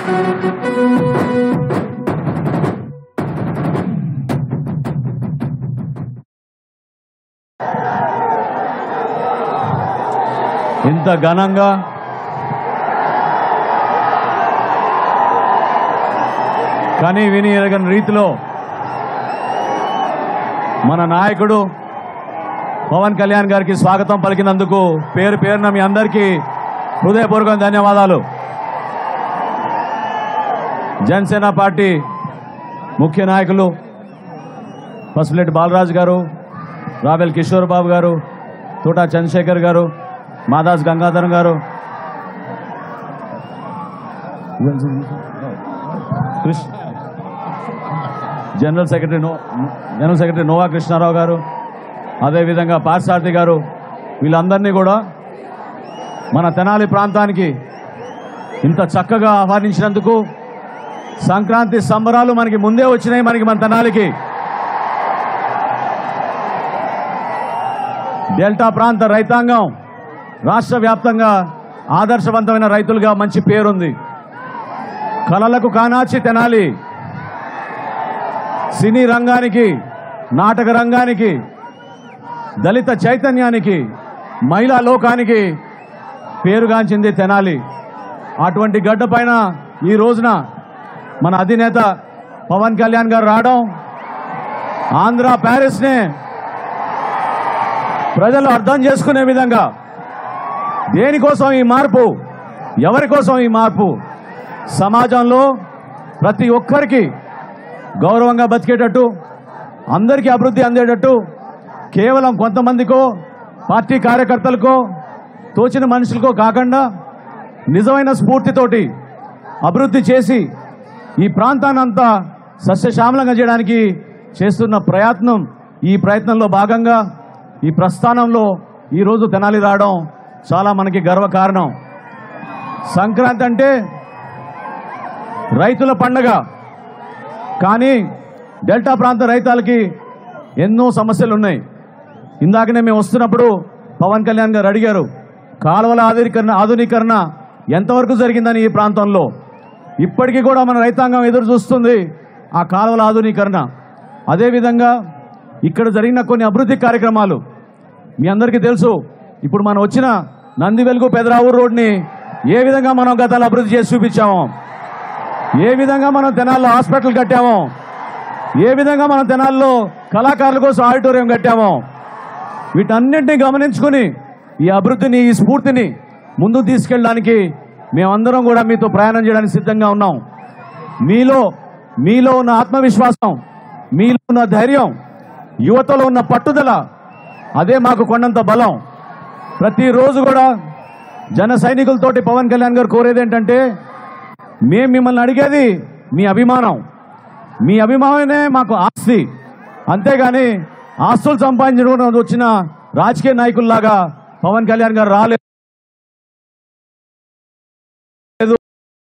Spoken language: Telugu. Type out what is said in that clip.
ఇంత ఘనంగా కానీ విని ఎరగని రీతిలో మన నాయకుడు పవన్ కళ్యాణ్ గారికి స్వాగతం పలికినందుకు పేరు పేరున మీ అందరికీ హృదయపూర్వక ధన్యవాదాలు జనసేన పార్టీ ముఖ్య నాయకులు పసుపులెట్టి బాలరాజు గారు రావెల్ కిషోర్ బాబు గారు తోటా చంద్రశేఖర్ గారు మాదాస్ గంగాధరం గారు కృష్ణ జనరల్ సెక్రటరీ నో జనరల్ సెక్రటరీ నోవా కృష్ణారావు గారు అదేవిధంగా పార్సారథి గారు వీళ్ళందరినీ కూడా మన తెనాలి ప్రాంతానికి ఇంత చక్కగా ఆహ్వానించినందుకు సంక్రాంతి సంబరాలు మనకి ముందే వచ్చినాయి మనకి మన తెనాలికి డెల్టా ప్రాంత రైతాంగం రాష్ట్ర వ్యాప్తంగా ఆదర్శవంతమైన రైతులుగా మంచి పేరుంది కళలకు కానాచి తెనాలి సినీ రంగానికి నాటక రంగానికి దళిత చైతన్యానికి మహిళా లోకానికి పేరుగాంచింది తెనాలి అటువంటి గడ్డ పైన ఈ రోజున మన అధినేత పవన్ కళ్యాణ్ గారు రావడం ఆంధ్ర ప్యారిస్నే ప్రజలు అర్థం చేసుకునే విధంగా దేనికోసం ఈ మార్పు ఎవరి కోసం ఈ మార్పు సమాజంలో ప్రతి ఒక్కరికి గౌరవంగా బతికేటట్టు అందరికీ అభివృద్ధి అందేటట్టు కేవలం కొంతమందికో పార్టీ కార్యకర్తలకో తోచిన మనుషులకో కాకుండా నిజమైన స్ఫూర్తితోటి అభివృద్ధి చేసి ఈ ప్రాంతాన్నంతా సస్యశ్యామలంగా చేయడానికి చేస్తున్న ప్రయత్నం ఈ ప్రయత్నంలో భాగంగా ఈ ప్రస్థానంలో ఈరోజు తెనాలి రావడం చాలా మనకి గర్వకారణం సంక్రాంతి అంటే రైతుల పండగ కానీ డెల్టా ప్రాంత రైతాలకి ఎన్నో సమస్యలు ఉన్నాయి ఇందాకనే మేము వస్తున్నప్పుడు పవన్ కళ్యాణ్ గారు అడిగారు కాలువల ఆధునీకరణ ఆధునీకరణ ఎంతవరకు జరిగిందని ఈ ప్రాంతంలో ఇప్పటికీ కూడా మన రైతాంగం ఎదురు చూస్తుంది ఆ కాలువల ఆధునీకరణ అదేవిధంగా ఇక్కడ జరిగిన కొన్ని అభివృద్ధి కార్యక్రమాలు మీ అందరికీ తెలుసు ఇప్పుడు మనం వచ్చిన నంది వెలుగు పెదరావూరు రోడ్ని ఏ విధంగా మనం గతాలు అభివృద్ధి చేసి చూపించామో ఏ విధంగా మనం తెనాల్లో హాస్పిటల్ కట్టామో ఏ విధంగా మనం తెనాల్లో కళాకారుల కోసం ఆడిటోరియం కట్టామో వీటన్నింటినీ గమనించుకుని ఈ అభివృద్ధిని ఈ స్ఫూర్తిని ముందుకు తీసుకెళ్ళడానికి మేమందరం కూడా మీతో ప్రయాణం చేయడానికి సిద్ధంగా ఉన్నాం మీలో మీలో ఉన్న ఆత్మవిశ్వాసం మీలో ఉన్న ధైర్యం యువతలో ఉన్న పట్టుదల అదే మాకు కొండంత బలం ప్రతిరోజు కూడా జన సైనికులతోటి పవన్ కళ్యాణ్ గారు కోరేది ఏంటంటే మేము మిమ్మల్ని అడిగేది మీ అభిమానం మీ అభిమానమే మాకు ఆస్తి అంతేగాని ఆస్తులు సంపాదించడం వచ్చిన రాజకీయ నాయకుల్లాగా పవన్ కళ్యాణ్ గారు రాలేదు